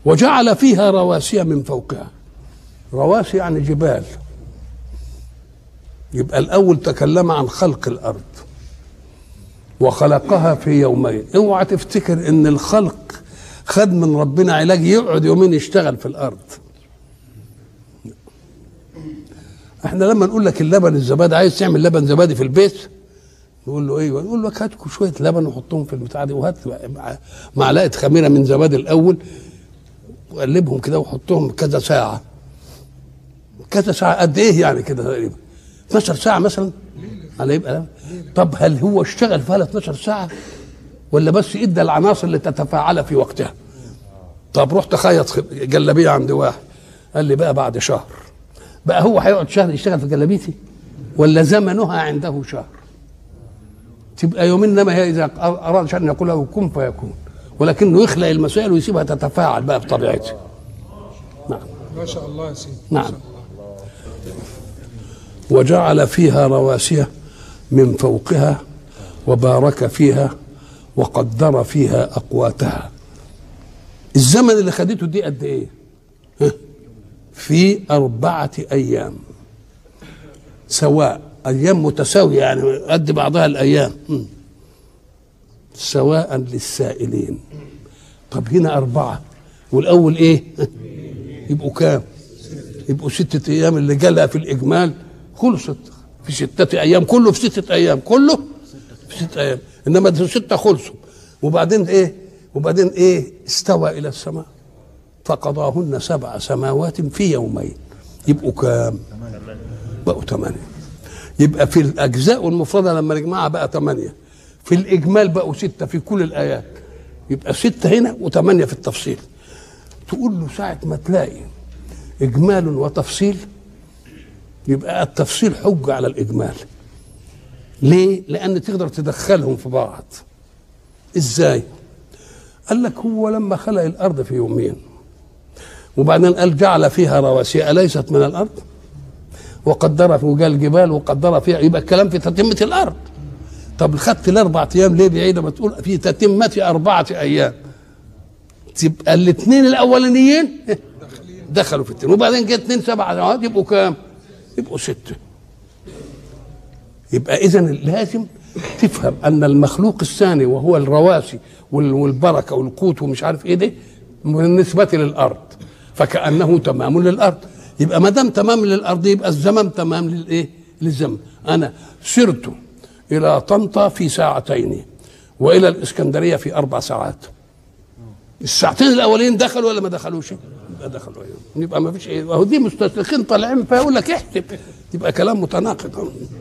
وجعل فيها رواسي من فوقها رواسي يعني جبال يبقى الاول تكلم عن خلق الارض وخلقها في يومين اوعى تفتكر ان الخلق خد من ربنا علاج يقعد يومين يشتغل في الارض احنا لما نقول لك اللبن الزبادي عايز تعمل لبن زبادي في البيت نقول له ايوه نقول لك هات شويه لبن وحطهم في البتاع دي وهات معلقه خميره من زبادي الاول وقلبهم كده وحطهم كذا ساعه كذا ساعه قد ايه يعني كده تقريبا 12 ساعه مثلا على يبقى طب هل هو اشتغل فيها 12 ساعه ولا بس ادى العناصر اللي تتفاعل في وقتها طب رحت خيط جلابيه عند واحد قال لي بقى بعد شهر بقى هو هيقعد شهر يشتغل في جلابيتي ولا زمنها عنده شهر تبقى يومين انما هي اذا اراد شيئا يقول له كن فيكون ولكنه يخلق المسائل ويسيبها تتفاعل بقى بطبيعتها نعم ما شاء الله يا سيدي نعم وجعل فيها رواسي من فوقها وبارك فيها وقدر فيها اقواتها الزمن اللي خدته دي قد ايه ها؟ في أربعة أيام سواء أيام متساوية يعني قد بعضها الأيام م. سواء للسائلين طب هنا أربعة والأول إيه يبقوا كام يبقوا ستة أيام اللي جالها في الإجمال خلصت في ستة أيام كله في ستة أيام كله في ستة أيام إنما ده ستة خلصوا وبعدين إيه وبعدين إيه استوى إلى السماء فقضاهن سبع سماوات في يومين يبقوا كام بقوا ثمانية يبقى في الأجزاء المفردة لما نجمعها بقى ثمانية في الإجمال بقوا ستة في كل الآيات يبقى ستة هنا وثمانية في التفصيل تقول له ساعة ما تلاقي إجمال وتفصيل يبقى التفصيل حجة على الإجمال ليه؟ لأن تقدر تدخلهم في بعض إزاي؟ قال لك هو لما خلق الأرض في يومين وبعدين قال جعل فيها رواسي أليست من الأرض وقدر في وجال الجبال وقدر فيها يبقى الكلام في تتمة الأرض طب خدت الأربع أيام ليه بعيدة ما تقول في تتمة أربعة أيام تبقى الاثنين الأولانيين دخلوا في التين وبعدين جه اثنين سبع سنوات يبقوا كام؟ يبقوا ستة يبقى إذا لازم تفهم أن المخلوق الثاني وهو الرواسي والبركة والقوت ومش عارف إيه ده بالنسبة للأرض فكأنه تمام للأرض يبقى ما دام تمام للأرض يبقى الزمن تمام للإيه؟ للزمن أنا سرت إلى طنطا في ساعتين وإلى الإسكندرية في أربع ساعات الساعتين الأولين دخلوا ولا ما دخلوش؟ يبقى دخلوا أيوه. يبقى ما فيش إيه وهو دي مستشرقين طالعين فيقول لك احسب يبقى كلام متناقض